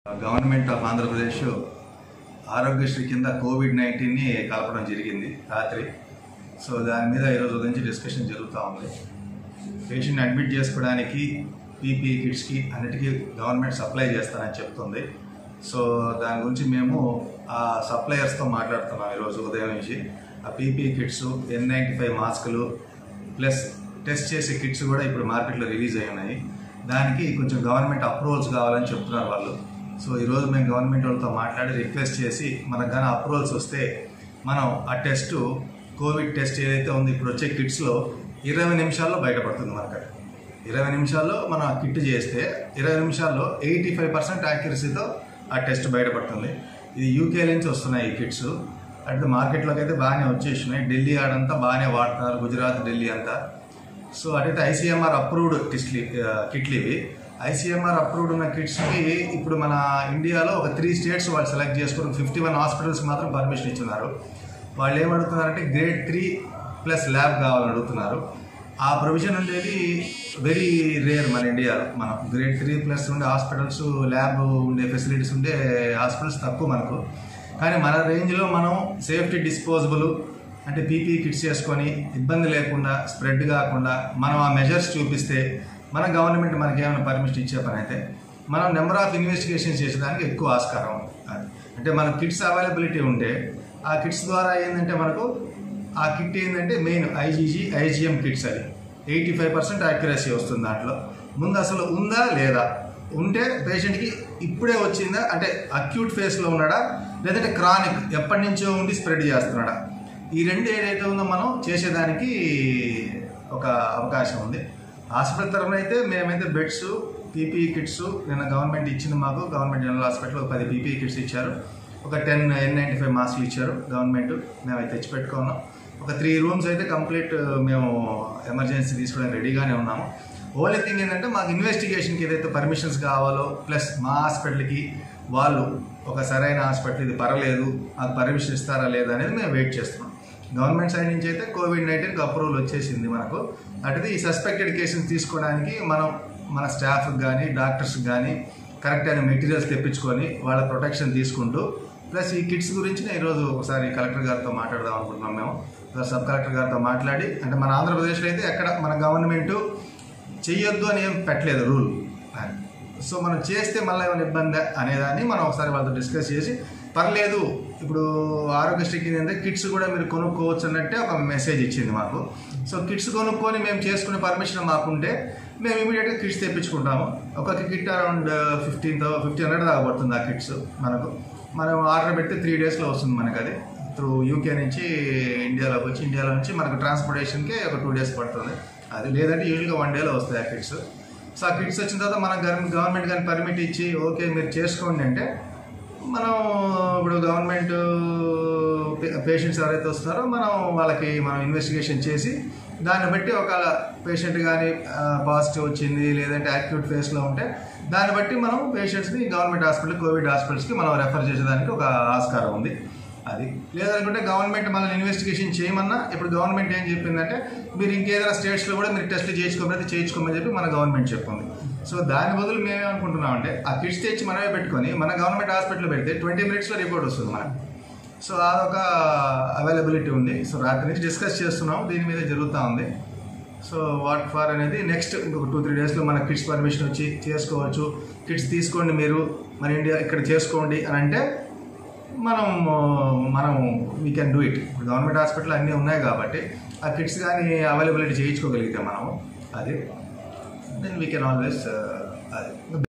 Government of Andhra Pradesh Aarogyasri కింద Covid నైన్టీన్ని కలపడం జరిగింది రాత్రి సో దాని మీద ఈరోజు ఉదయం నుంచి డిస్కషన్ జరుగుతూ ఉంది పేషెంట్ అడ్మిట్ చేసుకోవడానికి పీపీఈ కిట్స్కి అన్నిటికీ గవర్నమెంట్ సప్లై చేస్తానని చెప్తుంది సో దాని గురించి మేము ఆ సప్లయర్స్తో మాట్లాడుతున్నాం ఈరోజు ఉదయం నుంచి ఆ PPE kits N ninety five మాస్కులు ప్లస్ టెస్ట్ చేసే కిట్స్ కూడా ఇప్పుడు మార్కెట్లో రిలీజ్ అయి ఉన్నాయి దానికి కొంచెం గవర్నమెంట్ అప్రూవల్స్ కావాలని చెప్తున్నారు వాళ్ళు సో ఈరోజు మేము గవర్నమెంట్ వాళ్ళతో మాట్లాడి రిక్వెస్ట్ చేసి మనకు కానీ అప్రూవల్స్ వస్తే మనం ఆ టెస్ట్ కోవిడ్ టెస్ట్ ఏదైతే ఉందో ఇప్పుడు వచ్చే కిట్స్లో ఇరవై నిమిషాల్లో బయటపడుతుంది మనకు అది. ఇరవై నిమిషాల్లో మనం ఆ కిట్ చేస్తే ఇరవై నిమిషాల్లో ఎయిటీ ఫైవ్ పర్సెంట్ యాక్యురసీతో ఆ టెస్ట్ బయటపడుతుంది ఇది యూకే నుంచి వస్తున్నాయి ఈ కిట్స్ అంటే మార్కెట్లోకి అయితే బాగానే వచ్చేసినాయి ఢిల్లీ ఆడంతా బాగానే వాడుతున్నారు గుజరాత్ ఢిల్లీ అంతా సో అటైతే ఐసీఎంఆర్ అప్రూవ్డ్ కిట్స్లు కిట్లు ఇవి ఐసీఎంఆర్ అప్రూవ్డ్ ఉన్న కిట్స్కి ఇప్పుడు మన ఇండియాలో ఒక త్రీ స్టేట్స్ వాళ్ళు సెలెక్ట్ చేసుకుని ఫిఫ్టీ వన్ హాస్పిటల్స్ మాత్రం పర్మిషన్ ఇచ్చున్నారు వాళ్ళు ఏమడుగుతున్నారంటే గ్రేడ్ త్రీ ప్లస్ ల్యాబ్ కావాలని అడుగుతున్నారు ఆ ప్రొవిజన్ ఉండేది వెరీ రేర్ మన ఇండియాలో మనం గ్రేడ్ త్రీ ప్లస్ ఉండే హాస్పిటల్స్ ల్యాబ్ ఉండే ఫెసిలిటీస్ ఉండే హాస్పిటల్స్ తక్కువ మనకు కానీ మన రేంజ్లో మనం సేఫ్టీ డిస్పోజబుల్ అంటే పీపీ కిట్స్ చేసుకొని ఇబ్బంది లేకుండా స్ప్రెడ్ కాకుండా మనం ఆ మెజర్స్ చూపిస్తే మన గవర్నమెంట్ మనకి ఏమైనా పర్మిషన్ ఇచ్చే పని అయితే మనం నెంబర్ ఆఫ్ ఇన్వెస్టిగేషన్స్ చేసేదానికి ఎక్కువ ఆస్కారం ఉంది. అది. అంటే మన కిట్స్ అవైలబిలిటీ ఉంటే ఆ కిట్స్ ద్వారా ఏంటంటే మనకు ఆ కిట్ ఏంటంటే మెయిన్ ఐజీజీ ఐజీఎం కిట్స్ అది ఎయిటీ ఫైవ్ పర్సెంట్ యాక్యురసీ వస్తుంది దాంట్లో ముందు అసలు ఉందా లేదా ఉంటే పేషెంట్కి ఇప్పుడే వచ్చిందా అంటే అక్యూట్ ఫేస్లో ఉన్నాడా లేదంటే క్రానిక్ ఎప్పటి నుంచో ఉండి స్ప్రెడ్ చేస్తున్నాడా ఈ రెండు ఏదైతే ఉందో మనం చేసేదానికి ఒక అవకాశం ఉంది హాస్పిటల్ తరఫున అయితే మేమైతే బెడ్స్ పీపీఈ కిట్స్ నిన్న గవర్నమెంట్ ఇచ్చింది మాకు గవర్నమెంట్ జనరల్ హాస్పిటల్ ఒక పది పీపీఈ కిట్స్ ఇచ్చారు ఒక టెన్ ఎన్ నైంటీ ఫైవ్ మాస్క్లు ఇచ్చారు గవర్నమెంట్ మేమైతే తెచ్చిపెట్టుకున్నాం ఒక త్రీ రూమ్స్ అయితే కంప్లీట్ మేము ఎమర్జెన్సీ తీసుకోవడానికి రెడీగానే ఉన్నాము ఓన్లీ థింగ్ ఏంటంటే మాకు ఇన్వెస్టిగేషన్కి ఏదైతే పర్మిషన్స్ కావాలో ప్లస్ మా హాస్పిటల్కి వాళ్ళు ఒక సరైన హాస్పిటల్ ఇది పర్లేదు మాకు పర్మిషన్ ఇస్తారా లేదా అనేది మేము వెయిట్ చేస్తున్నాం గవర్నమెంట్ సైడ్ నుంచి అయితే కోవిడ్ నైన్టీన్కి అప్రూవల్ వచ్చేసింది మనకు అంటే ఈ సస్పెక్టెడ్ కేసులు తీసుకోవడానికి మనం మన స్టాఫ్కి కానీ డాక్టర్స్కి కానీ కరెక్ట్ అయిన మెటీరియల్స్ తెప్పించుకొని వాళ్ళ ప్రొటెక్షన్ తీసుకుంటూ ప్లస్ ఈ కిట్స్ గురించి నేను ఈరోజు ఒకసారి కలెక్టర్ గారితో మాట్లాడదాం అనుకుంటున్నాం మేము ప్లస్ సబ్ కలెక్టర్ గారితో మాట్లాడి అంటే మన ఆంధ్రప్రదేశ్లో అయితే ఎక్కడ మన గవర్నమెంట్ చెయ్యొద్దు అని ఏం పెట్టలేదు రూల్ అని సో మనం చేస్తే మళ్ళీ ఏమైనా ఇబ్బంది అనేదాన్ని మనం ఒకసారి వాళ్ళతో డిస్కస్ చేసి పర్లేదు ఇప్పుడు ఆరోగ్యశ్రీకి ఏంటంటే కిట్స్ కూడా మీరు కొనుక్కోవచ్చు అన్నట్టే ఒక మెసేజ్ ఇచ్చింది మాకు సో కిట్స్ కొనుక్కొని మేము చేసుకునే పర్మిషన్ మాకుంటే మేము ఇమీడియట్గా కిట్స్ తెప్పించుకుంటాము ఒక kit around fifteen fifteen hundred దాకా పడుతుంది ఆ కిట్స్ మనకు మనం ఆర్డర్ పెడితే త్రీ డేస్లో వస్తుంది మనకు అది త్రూ యూకే నుంచి ఇండియాలోకి వచ్చి ఇండియాలో నుంచి మనకు ట్రాన్స్పోర్టేషన్కి ఒక టూ డేస్ పడుతుంది అది లేదంటే యూజువల్గా వన్ డేలో వస్తాయి ఆ కిట్స్ సో ఆ కిట్స్ వచ్చిన తర్వాత మన గవర్నమెంట్ కానీ పర్మిట్ ఇచ్చి ఓకే మీరు చేసుకోండి అంటే మనం ఇప్పుడు గవర్నమెంట్ పేషెంట్స్ ఎవరైతే వస్తున్నారో మనం వాళ్ళకి మనం ఇన్వెస్టిగేషన్ చేసి దాన్ని బట్టి ఒక పేషెంట్ కానీ పాజిటివ్ వచ్చింది లేదంటే యాక్యూట్ ఫేస్లో ఉంటే దాన్ని బట్టి మనం పేషెంట్స్ని గవర్నమెంట్ హాస్పిటల్ కోవిడ్ హాస్పిటల్స్కి మనం రెఫర్ చేసేదానికి ఒక ఆస్కారం ఉంది అది లేదనుకుంటే గవర్నమెంట్ మనల్ని ఇన్వెస్టిగేషన్ చేయమన్నా ఇప్పుడు గవర్నమెంట్ ఏం చెప్పిందంటే మీరు ఇంకేదైనా స్టేట్స్లో కూడా మీరు టెస్ట్లు చేయించుకోకపోతే చేయించుకోమని చెప్పి మన గవర్నమెంట్ చెప్పింది సో దాని బదులు మేమేమనుకుంటున్నామంటే ఆ కిట్స్ తెచ్చి మనమే పెట్టుకొని మన గవర్నమెంట్ హాస్పిటల్ పెడితే ట్వంటీ మినిట్స్లో రిపోర్ట్ వస్తుంది మనకు సో అదొక అవైలబిలిటీ ఉంది సో రాత్రి నుంచి డిస్కస్ చేస్తున్నాం దీని మీద జరుగుతూ ఉంది సో వాట్ ఫార్ అనేది నెక్స్ట్ ఇంకొక టూ త్రీ డేస్లో మన కిడ్స్ పర్మిషన్ వచ్చి చేసుకోవచ్చు కిడ్స్ తీసుకోండి మీరు మన ఇండియా ఇక్కడ చేసుకోండి అని అంటే మనం మనం వీ కెన్ డూ ఇట్ ఇప్పుడు గవర్నమెంట్ హాస్పిటల్ అన్నీ ఉన్నాయి కాబట్టి ఆ కిట్స్ కానీ అవైలబిలిటీ చేయించుకోగలిగితే మనం అది దెన్ వీ కెన్ ఆల్వేస్ అది